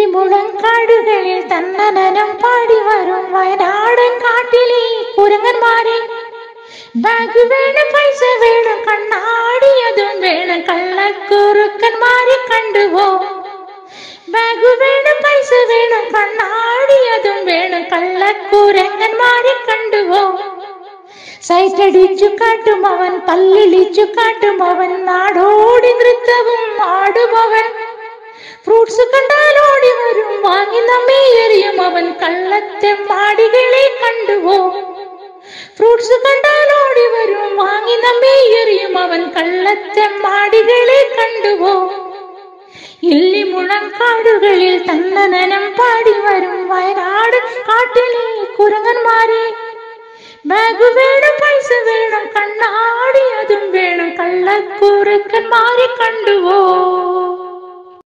ഇല്ലിമുളങ്കാടുകളിൽ തന്നനം പാടി വരും വയനാടൻ കാട്ടിലെ കുരങ്ങന്മാരെ ബാഗ് വേണം പൈസ വേണം കണ്ണാടിയതും വേണം കള്ളക്കുറുക്കന്മാരെ കണ്ടുപോ ബാഗ് വേണം പൈസ വേണം കണ്ണാടിയതും വേണം കള്ളക്കുരങ്ങന്മാരെ കണ്ടുപോ സൈറ്റടിച്ചു കാട്ടും അവൻ പല്ലിളിച്ചു കാട്ടും അവൻ നാടോടി നൃത്തവും ആടുമവൻ ഫ്രൂട്ട്സ് കണ്ടാൽ ഓടി വരും വാങ്ങി നമ്മെ എറിയും അവൻ കള്ളത്തെ മാടികളെ കണ്ടുപോ ഫ്രൂട്ട്സ് കണ്ടാൽ ഓടി വരും വാങ്ങി നമ്മെ എറിയും അവൻ കള്ളത്തെ മാടികളെ കണ്ടുപോ ഇല്ലിമുളം കാടുകളിൽ തന്നനം പാടി വരും വയനാട് കാട്ടിലെ കുരങ്ങന്മാരെ ബാഗ് വേണം പൈസ വേണം കണ്ണാടി അതും വേണം കള്ളക്കുറുക്കന്മാരെ കണ്ടുവോ